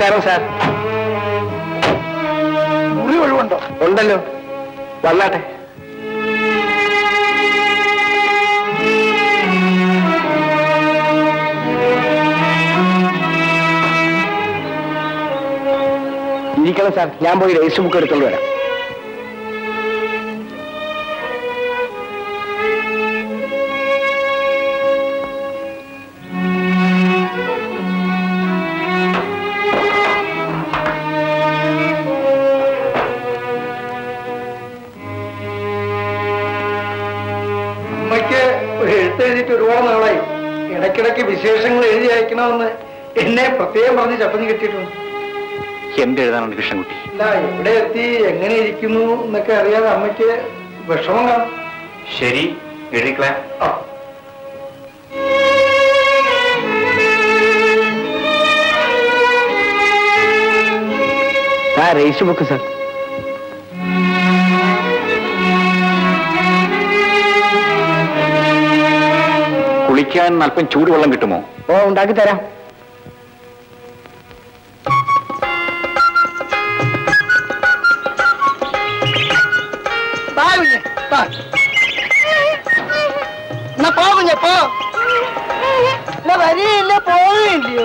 നമസ്കാരം സാർ മുറി ഒഴിവുണ്ടോ ഉണ്ടല്ലോ വന്നാട്ടെ ഇരിക്കണം സാർ ഞാൻ പോയി രജിസ്റ്റർ ബുക്ക് എടുത്തോണ്ട് വരാം അമ്മയ്ക്ക് ഒരു എഴുത്ത് എഴുതിയിട്ട് ഒരുപാട് നാളായി ഇടയ്ക്കിടയ്ക്ക് വിശേഷങ്ങൾ എഴുതി അയക്കണമെന്ന് എന്നെ പ്രത്യേകം പറഞ്ഞ് ചപ്പഞ്ഞ് കിട്ടിയിട്ടുണ്ട് എന്ത് എഴുതാനുണ്ട് കൃഷ്ണൻകുട്ടി ഇല്ല എവിടെ എത്തി എങ്ങനെ ഇരിക്കുന്നു എന്നൊക്കെ അറിയാതെ അമ്മയ്ക്ക് വിഷമം കാണും ശരി എഴുതിക്കളാം ആ ആ രജിസ്റ്റർ ബുക്ക് സാർ കുളിക്കാൻ അല്പം ചൂടുവെള്ളം കിട്ടുമോ ഓ ഉണ്ടാക്കി തരാം വാ കുഞ്ഞെ, വാ. എന്നാ പോ കുഞ്ഞെ, പോ. ഇല്ല, വരികയില്ല പോവുകയില്ലയോ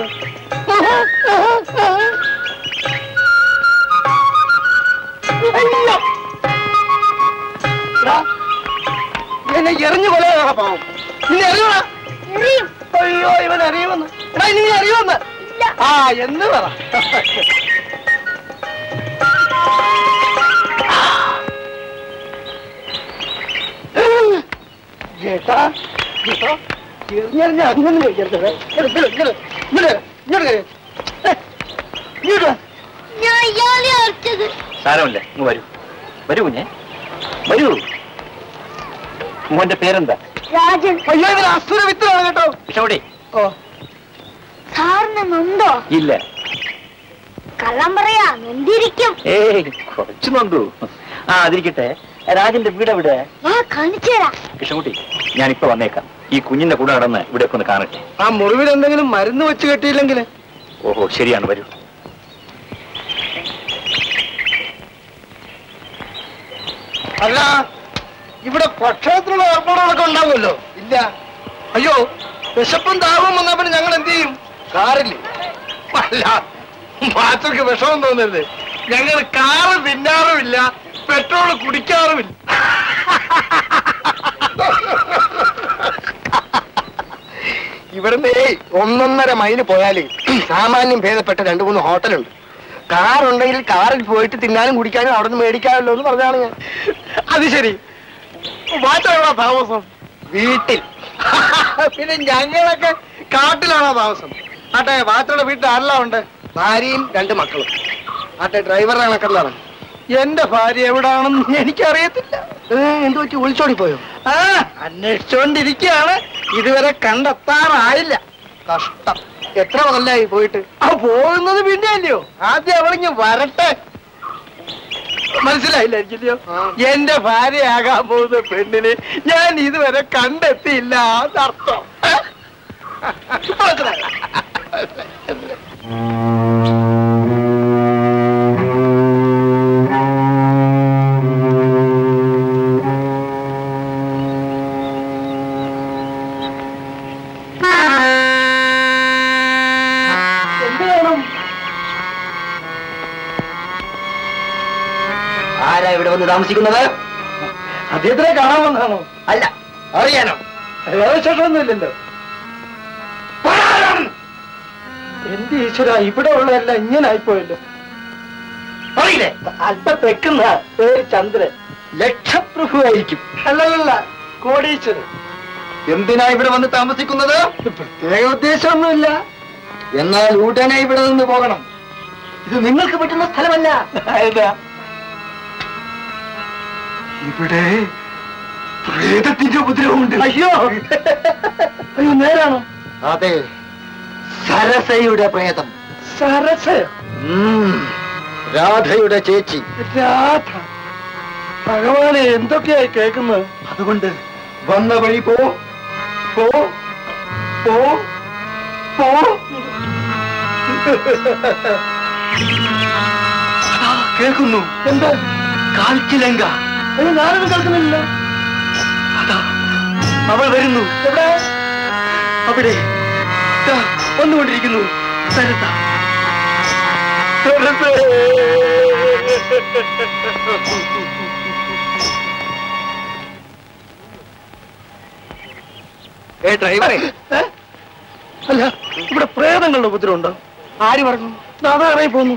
അയ്യോ. എടാ, എന്നെ എറിഞ്ഞു കൊലയാ പാവം നിന്നെ അറിയണ അയ്യോ ഇവൻ അറിയുമെന്ന് എടാ നീ അറിയുമെന്ന് ആ എന്ന് പറ ചേട്ടാ ചേട്ടാ എറിഞ്ഞെറിഞ്ഞ് അങ്ങനെ വയ്ക്കരുത് ഇങ്ങോട്ട് ഇങ്ങോട്ട് ഇങ്ങോട്ട് ഇങ്ങോട്ട് കയറി. ഏ, ഇങ്ങോട്ട് വാ. ഞാൻ ഇയാളെ അടിച്ചത് സാരമില്ല ഇങ്ങ് വരൂ വരൂ കുഞ്ഞെ വരൂ മോന്റെ പേരെന്താ രാജൻ അയ്യോ ഇവൻ അസുര വിത്താണ് കേട്ടോ കൃഷ്ണകുട്ടി ഓ സാറിന് നൊന്തോ ഇല്ല കള്ളം പറയാ നൊന്തിരിക്കും ഏയ് കുറച്ച് നൊന്തു ആ അതിരിക്കട്ടെ രാജന്റെ വീട് എവിടെ വാ കാണിച്ചു തരാം കൃഷ്ണകുട്ടി ഞാനിപ്പോ വന്നേക്കാം ഈ കുഞ്ഞിന്റെ കൂടെ നടന്ന് ഇവിടെ ഒന്ന് കാണട്ടെ ആ മുറിവിൽ എന്തെങ്കിലും മരുന്ന് വെച്ച് കെട്ടിയില്ലെങ്കിൽ ഓഹോ ശരിയാണ് വരൂ അല്ല ഇവിടെ ഭക്ഷണത്തിനുള്ള ഏർപ്പാടുകളൊക്കെ ഉണ്ടാവുമല്ലോ ഇല്ല അയ്യോ വിശപ്പും ദാഹവും വന്നപ്പോൾ ഞങ്ങൾ എന്ത് ചെയ്യും കാറില്ലേ അല്ല മാറ്റർക്ക് വിഷമം തോന്നരുത് ഞങ്ങൾ കാറ് തിന്നാറുമില്ല പെട്രോൾ കുടിക്കാറുമില്ല ഇവിടുന്ന് ഒന്നൊന്നര മൈല് പോയാൽ സാമാന്യം ഭേദപ്പെട്ട രണ്ടു മൂന്ന് ഹോട്ടലുണ്ട് കാറുണ്ടെങ്കിൽ കാറിൽ പോയിട്ട് തിന്നാനും കുടിക്കാനും അവിടെ നിന്ന് മേടിക്കാമല്ലോ എന്ന് പറഞ്ഞാണ് ഞാൻ അത് ശരി മാറ്റാണോ താമസം വീട്ടിൽ പിന്നെ ഞങ്ങളൊക്കെ കാട്ടിലാണോ താമസം ആട്ടെ വാറ്റയുടെ വീട്ടിൽ ആരെല്ലാം ഉണ്ട് ഭാര്യയും രണ്ട് മക്കളും ആട്ടെ ഡ്രൈവറുടെ കണക്കെന്താണ് എന്റെ ഭാര്യ എവിടാണെന്ന് എനിക്കറിയത്തില്ല എന്തു പറ്റി ഒളിച്ചോടി പോയോ ആ അന്വേഷിച്ചോണ്ടിരിക്കുകയാണ് ഇതുവരെ കണ്ടെത്താറായില്ല കഷ്ടം എത്ര കൊല്ലായി പോയിട്ട് ആ പോകുന്നത് പിന്നെ അല്ലയോ ആദ്യം അവളിങ്ങ് വരട്ടെ മനസ്സിലായില്ല എനിക്കില്ലയോ എന്റെ ഭാര്യയാകാൻ പോകുന്ന പെണ്ണിനെ ഞാൻ ഇതുവരെ കണ്ടെത്തിയില്ല അതർത്ഥം ഏ? മനസ്സിലായോ? എന്ത് വേണം ആരാ ഇവിടെ വന്ന് താമസിക്കുന്നത് അദ്ദേഹത്തിനെ കാണാൻ വന്നാണോ അല്ല അറിയാനോ വേറെ വിശേഷമൊന്നുമില്ലല്ലോ എന്ത് ഈശ്വര ഇവിടെ ഉള്ളതല്ല ഇങ്ങനെ ആയിപ്പോയല്ലോ പറയില്ലേ അല്പ തെക്കുന്ന പേര് ചന്ദ്രൻ ലക്ഷപ്രഭു ആയിരിക്കും അല്ലല്ല കോടീശ്വരൻ എന്തിനാ ഇവിടെ വന്ന് താമസിക്കുന്നത് പ്രത്യേക ഉദ്ദേശമൊന്നുമില്ല എന്നാൽ ഉടനെ ഇവിടെ നിന്ന് പോകണം ഇത് നിങ്ങൾക്ക് പറ്റുന്ന സ്ഥലമല്ല ഏതാ ഇവിടെ പ്രേതത്തിന്റെ ഉപദ്രവമുണ്ട് അയ്യോ അയ്യോ നേരാണോ അതെ സരസയുടെ പ്രേതം സരസ ഉം, രാധയുടെ ചേച്ചി രാധ ഭഗവാനെ എന്തൊക്കെയായി കേൾക്കുന്നത് അതുകൊണ്ട് വന്ന വഴി പോ പോ പോ പോ അതാ കേൾക്കുന്നു എന്താ കാൽച്ചിലങ്ക ഞാനൊന്നും കേൾക്കുന്നില്ല അതാ അവൾ വരുന്നു എവിടെ അവിടെ ദാ, വന്നുകൊണ്ടിരിക്കുന്നു സരസ സരസേ. ഏ ഡ്രൈവറെ ഏ? അല്ല ഇവിടെ പ്രേതങ്ങളുടെ ഉപദ്രവം ഉണ്ടോ ആര് പറഞ്ഞു അതാ ഇറങ്ങി പോന്നു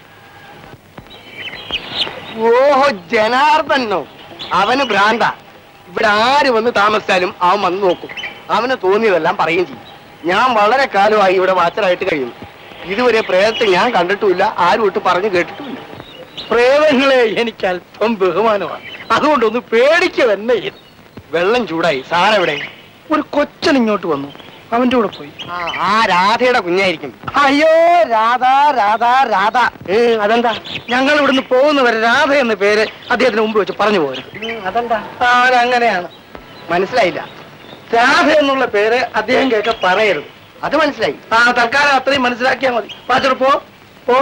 ഓഹോ ജനാർദ്ദനോ അവന് ഭ്രാന്ത ഇവിടെ ആര് വന്ന് താമസിച്ചാലും അവൻ വന്ന് നോക്കും അവന് തോന്നിയതെല്ലാം പറയുകയും ചെയ്യും ഞാൻ വളരെ കാലമായി ഇവിടെ വാച്ചറായിട്ട് കഴിയുന്നു ഇതുവരെ പ്രേതത്തെ ഞാൻ കണ്ടിട്ടുമില്ല ആരും ഇട്ട് പറഞ്ഞു കേട്ടിട്ടുമില്ല പ്രേതങ്ങളെ എനിക്ക് അല്പം ബഹുമാനമാണ് അതുകൊണ്ടൊന്ന് പേടിക്കുക തന്നെ ചെയ്തു വെള്ളം ചൂടായി സാറെവിടെ ഒരു കൊച്ചൻ ഇങ്ങോട്ട് വന്നു അവന്റെ കൂടെ പോയി ആ, ആ രാധയുടെ കുഞ്ഞായിരിക്കും അയ്യോ രാധ രാധ രാധ ഏ അതെന്താ ഞങ്ങൾ ഇവിടുന്ന് പോകുന്നവരെ രാധ എന്ന പേര് അദ്ദേഹത്തിന് മുമ്പ് വെച്ച് പറഞ്ഞു പോരും അതെന്താ ആ അതങ്ങനെയാണ് മനസ്സിലായില്ല രാധ എന്നുള്ള പേര് അദ്ദേഹം കേൾക്ക പറയരുത് അത് മനസ്സിലായി ആ തൽക്കാലം അത്രയും മനസ്സിലാക്കിയാൽ മതി പാച്ചർ പോ പോ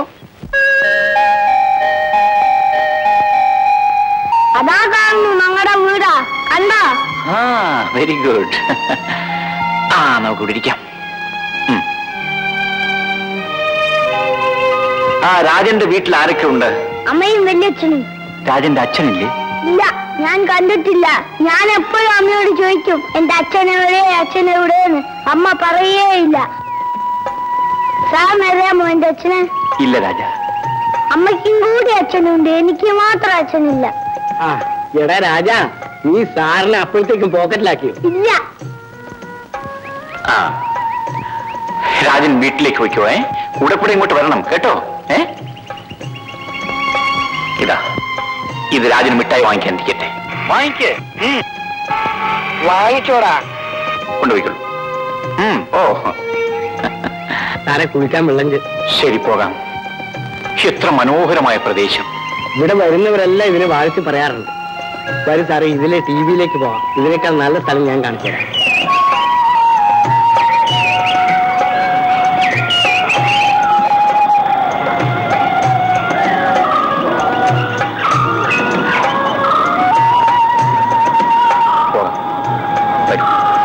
അതാ കാണുന്നു ഞങ്ങളുടെ വീടാ കണ്ടോ ആ വെരി ഗുഡ് ആ നമുക്ക് ഇവിടെ ഇരിക്കാം ഉം. ആ രാജന്റെ വീട്ടിൽ ആരൊക്കെ ഉണ്ട് അമ്മയും വല്യച്ഛനും രാജന്റെ അച്ഛനില്ലേ ഇല്ല ഞാൻ കണ്ടിട്ടില്ല ഞാൻ എപ്പോഴും അമ്മയോട് ചോദിക്കും എന്റെ അച്ഛൻ എവിടെ അച്ഛൻ എവിടെയെന്ന് അമ്മ പറയേ ഇല്ല സാറിന് അറിയാമോ എന്റെ അച്ഛന് ഇല്ല രാജ അമ്മയ്ക്കും കൂടി അച്ഛനുണ്ട് എനിക്ക് മാത്രം അച്ഛനില്ല ആ എടാ രാജ നീ സാറിനെ അപ്പോഴത്തേക്കും പോക്കറ്റിലാക്കിയോ ഇല്ല ആ രാജൻ വീട്ടിലേക്ക് വയ്ക്കോ ഏ കൂടെ കൂടെ ഇങ്ങോട്ട് വരണം കേട്ടോ ഏ ഇതാ ഇത് രാജന് മിഠായി വാങ്ങിക്കാൻ ഇരിക്കട്ടെ വാങ്ങിക്കേ വാങ്ങിച്ചോടാ കൊണ്ടുപോയിക്കൊള്ളൂ ഉം, ഓ സാറെ കുളിക്കാൻ വെള്ളം ചെ- ശരി പോകാം എത്ര മനോഹരമായ പ്രദേശം ഇവിടെ വരുന്നവരെല്ലാം ഇതിനെ വാഴ്ത്തി പറയാറുണ്ട് വരും സാറേ ഇതിലെ ടി വിയിലേക്ക് പോവാം ഇതിനേക്കാൾ നല്ല സ്ഥലം ഞാൻ കാണിച്ചു തരാം പോകാം വരൂ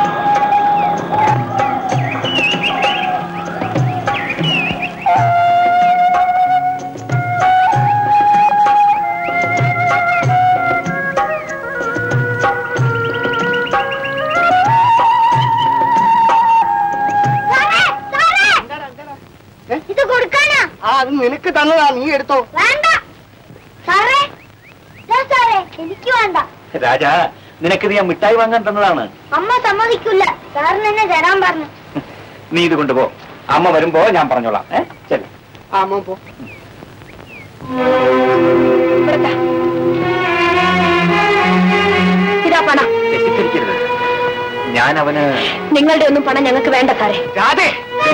ഇത് കൊടുക്കാനാ ആ അത് നിനക്ക് തന്നതാ നീ എടുത്തോ വേണ്ട സാറേ ഇതാ സാറേ എനിക്ക് വേണ്ട രാജ നിനക്കിത് ഞാൻ മിഠായി വാങ്ങാൻ തന്നതാണ് അമ്മ സമ്മതിക്കില്ല സാറിന് എന്നെ തരാൻ പറഞ്ഞു നീ ഇത് കൊണ്ടുപോ അമ്മ വരുമ്പോ ഞാൻ പറഞ്ഞോളാം ഏ ശരി ആ അമ്മ പോ ഇതാ പണം തെറ്റിദ്ധരിക്കരുത് ഞാൻ അവന് നിങ്ങളുടെ ഒന്നും പണം ഞങ്ങൾക്ക് വേണ്ട സാറേ രാധേ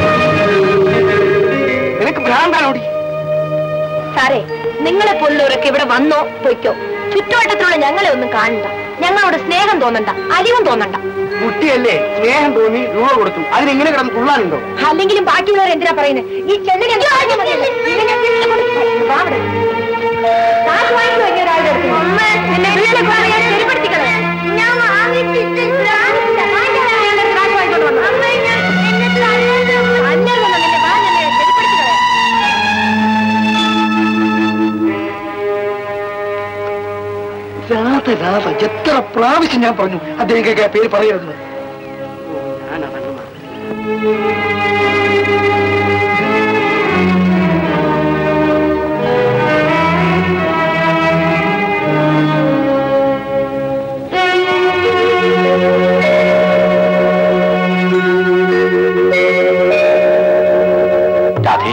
നിനക്ക് ഭ്രാന്താണോടി സാറേ നിങ്ങളെ പോലുള്ളവരൊക്കെ ഇവിടെ വന്നോ പൊയ്ക്കോ ചുറ്റുവട്ടത്തിലുള്ള ഞങ്ങളെ ഒന്നും കാണണ്ട ഞങ്ങളോട് സ്നേഹം തോന്നണ്ട അലിവും തോന്നണ്ട കുട്ടിയല്ലേ സ്നേഹം തോന്നി രൂപ കൊടുത്തു അതിനെങ്ങനെ കിടന്ന് തുള്ളാനുണ്ടോ അല്ലെങ്കിലും ബാക്കിയുള്ളവർ എന്തിനാ പറയുന്നത് ഈ ചെല്ലിനെ എന്ത് കാര്യം മതിയല്ലോ? ഇതിനെ തിരിച്ചു കൊടുക്ക്. വാ അവിടെ. കാശ് വാങ്ങിച്ചു വെക്കിയ ഒരാളുടെ അടുത്ത് നിന്ന്. നിന്നെ പിള്ളേരെ കൊണ്ട് ഞാൻ ശരിപ്പെടുത്തിക്കളെ. ഞാൻ വാങ്ങിച്ചിട്ടില്ല ഇയാളുടെ അടുത്ത് കാശ് വാങ്ങിക്കൊണ്ട് വന്നോ. അന്യർന്നൊന്നും നിന്നെ വാ, നിന്നെ ശരിപ്പെടുത്തിക്കളെ. രാധ രാധ എത്ര പ്രാവശ്യം ഞാൻ പറഞ്ഞു അദ്ദേഹം കേൾക്കാൻ പേര് പറയരുത് ഞാൻ അതങ്ങ് മറന്നു. രാധേ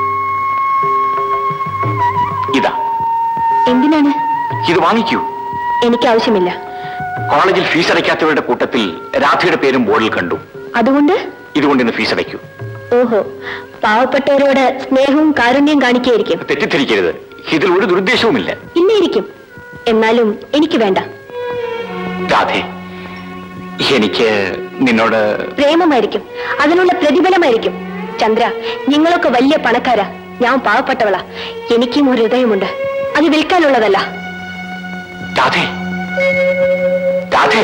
ഇതാ എന്തിനാണ് ഇത് വാങ്ങിക്കൂ എനിക്ക് ആവശ്യമില്ല കോളേജിൽ ഫീസ് അടയ്ക്കാത്തവരുടെ കൂട്ടത്തിൽ രാധയുടെ പേരും ബോർഡിൽ കണ്ടു അതുകൊണ്ട് ഇതുകൊണ്ട് ഇന്ന് ഫീസ് അടയ്ക്കൂ ഓഹോ പാവപ്പെട്ടവരോട് സ്നേഹവും കാരുണ്യം കാണിക്കുകയായിരിക്കും തെറ്റിദ്ധരിക്കരുത് ഇതിൽ ഒരു ദുരുദ്ദേശവുമില്ല ഇന്നിരിക്കും എന്നാലും എനിക്ക് വേണ്ട രാധേ എനിക്ക് നിന്നോട് പ്രേമമായിരിക്കും അതിനുള്ള പ്രതിഫലമായിരിക്കും ചന്ദ്ര നിങ്ങളൊക്കെ വലിയ പണക്കാരാ ഞാൻ പാവപ്പെട്ടവളാ എനിക്കും ഒരു ഹൃദയമുണ്ട് അത് വിൽക്കാനുള്ളതല്ല രാധേ രാധേ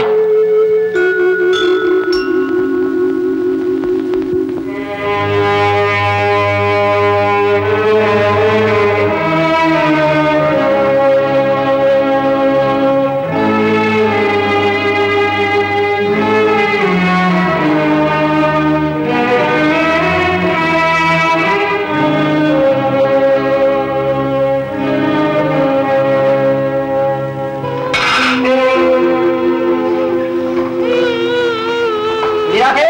മീരാക്കേ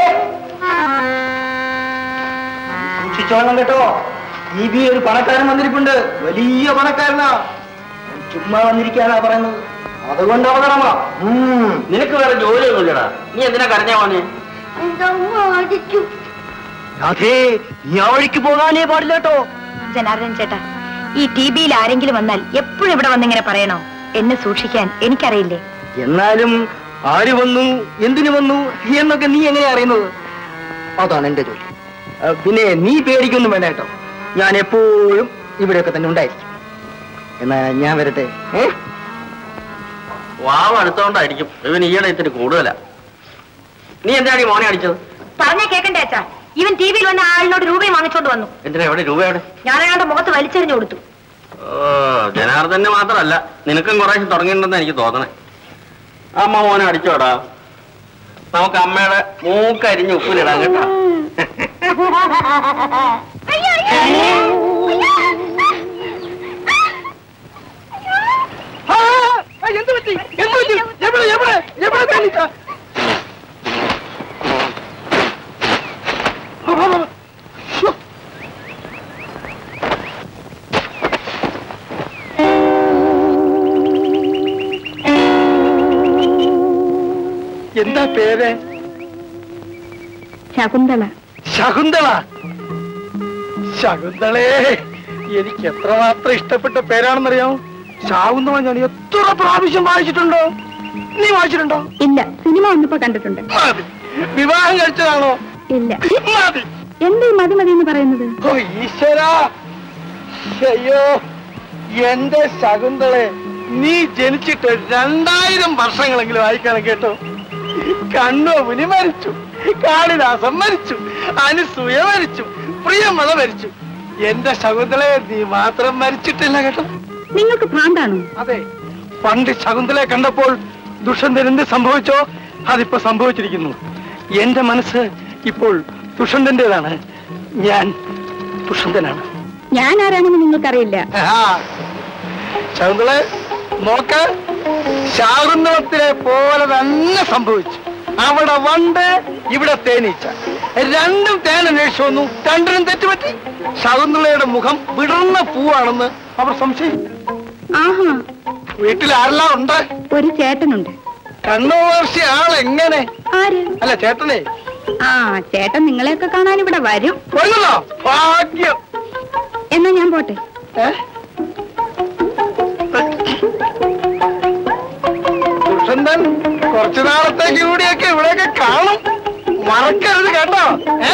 സൂക്ഷിച്ചോളണം കേട്ടോ ഈ ബി ഒരു പണക്കാരൻ വന്നിരിപ്പുണ്ട് വലിയ പണക്കാരനാ ഞാൻ ചുമ്മാ വന്നിരിക്കാനാ പറയുന്നത് അതുകൊണ്ട് അപകടമാ ഉം. നിനക്ക് വേറെ ജോലിയൊന്നുമില്ലടാ നീ എന്തിനാ കരഞ്ഞാ പോന്നെ എന്റെ ഉമ്മ അടിച്ചു രാധേ നീ ആ വഴിക്ക് പോകാനേ പാടില്ല കേട്ടോ ജനാർദ്ദൻ ചേട്ടാ ഈ ടി ബിയിൽ ആരെങ്കിലും വന്നാൽ എപ്പോഴും ഇവിടെ വന്നിങ്ങനെ പറയണോ എന്നെ സൂക്ഷിക്കാൻ എനിക്കറിയില്ലേ എന്നാലും ആര് വന്നു എന്തിനു വന്നു എന്നൊക്കെ നീ എങ്ങനെയാ അറിയുന്നത് അതാണ് എന്റെ ജോലി ആ, പിന്നെ നീ പേടിക്കൊന്നും വേണ്ട കേട്ടോ ഞാൻ എപ്പോഴും ഇവിടെയൊക്കെ തന്നെ ഉണ്ടായിരിക്കും എന്നാ ഞാൻ വരട്ടെ ഏ വാവ് അടുത്തോണ്ടായിരിക്കും ഇവൻ ഈയിടെ ഇത്തിരി കൂടുതലാ നീ എന്തിനാണ് ഈ മോനെ അടിച്ചത് പറഞ്ഞ കേക്കണ്ടേ അച്ഛാ ഇവൻ ടി വിയിൽ വന്ന ആളിനോട് രൂപയും വാങ്ങിച്ചോണ്ട് വന്നു എന്തിനാ എവിടെ രൂപ എവിടെ ഞാൻ അയാളുടെ മുഖത്ത് വലിച്ചെറിഞ്ഞു കൊടുത്തു ഓ ജനാർദ്ദനെ മാത്രമല്ല നിനക്കും കുറേശ്ശെ തുടങ്ങിയിട്ടുണ്ടെന്ന് എനിക്ക് തോന്നണേ അമ്മ മോനെ അടിച്ചോടാ നമുക്ക് അമ്മയുടെ മൂക്കരിഞ്ഞ് ഉപ്പിലിടാൻ കേട്ടോ ആ, ആ, എന്ത് പറ്റി എന്ത് പറ്റി എവിടെ എവിടെ എവിടെ തേനീച്ച? ആ, ആ, ആ. ശ്ശോ. എന്താ പേര് ശകുന്തള ശകുന്തള ശകുന്തളേ എനിക്ക് എത്രമാത്രം ഇഷ്ടപ്പെട്ട പേരാണെന്നറിയാമോ ശകുന്തള ഞാൻ എത്ര പ്രാവശ്യം വായിച്ചിട്ടുണ്ടോ നീ വായിച്ചിട്ടുണ്ടോ ഇല്ല സിനിമ വന്നപ്പോ കണ്ടിട്ടുണ്ട് മതി വിവാഹം കഴിച്ചതാണോ ഇല്ല മതി എന്തേ മതി മതി എന്ന് പറയുന്നത് ഓ ഈശ്വര അയ്യോ എന്റെ ശകുന്തളെ നീ ജനിച്ചിട്ട് രണ്ടായിരം വർഷങ്ങളെങ്കിലും ആയിക്കാണ് കേട്ടോ കണ്ണോമുനി മരിച്ചു കാളിദാസൻ മരിച്ചു അനുസൂയ മരിച്ചു പ്രിയമത മരിച്ചു എന്റെ ശകുന്തളെ നീ മാത്രം മരിച്ചിട്ടില്ല കേട്ടോ നിങ്ങൾക്ക് ഭ്രാന്താണോ അതെ പണ്ട് ശകുന്തളയെ കണ്ടപ്പോൾ ദുഷ്യന്തൻ എന്ത് സംഭവിച്ചോ അതിപ്പോ സംഭവിച്ചിരിക്കുന്നു എന്റെ മനസ്സ് ഇപ്പോൾ ദുഷ്യന്തന്റേതാണ് ഞാൻ ദുഷ്യന്തനാണ് ഞാൻ ആരാണെന്ന് നിങ്ങൾക്കറിയില്ല ആഹാ. ശകുന്തളെ നോക്ക് ശാകുന്തളത്തിലെ പോലെ തന്നെ സംഭവിച്ചു അവിടെ വണ്ട് ഇവിടെ തേനീച്ച രണ്ടും തേൻ അന്വേഷിച്ചു വന്നു രണ്ടിനും തെറ്റുപറ്റി ശകുന്തളയുടെ മുഖം വിടർന്ന പൂവാണെന്ന് അവർ സംശയിച്ചു ആഹാ വീട്ടിൽ ആരെല്ലാം ഉണ്ട് ഒരു ചേട്ടനുണ്ട് കണ്ണുവർഷി ആളെങ്ങനെ ആര് അല്ല ചേട്ടനെ ആ ചേട്ടൻ നിങ്ങളെയൊക്കെ കാണാൻ ഇവിടെ വരും കൊല്ലുന്നോ ഭാഗ്യം എന്നാ ഞാൻ പോട്ടെ ഏ? ദുഷ്യന്തൻ കുറച്ചു നാളത്തേക്ക് കൂടിയൊക്കെ ഇവിടെയൊക്കെ കാണും മറക്കരുത് കേട്ടോ ഏ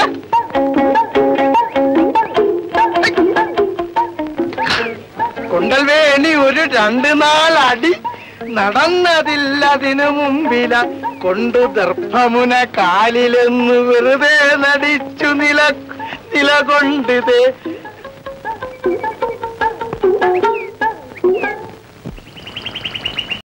കൊണ്ടൽവേ ഇനി ഒരു രണ്ട് നാലടി നടന്നതില്ലതിനു മുമ്പില കൊണ്ടു ദർഭമുന കാലിലെന്ന് വെറുതെ നടിച്ചു നില നില കൊണ്ടിതേ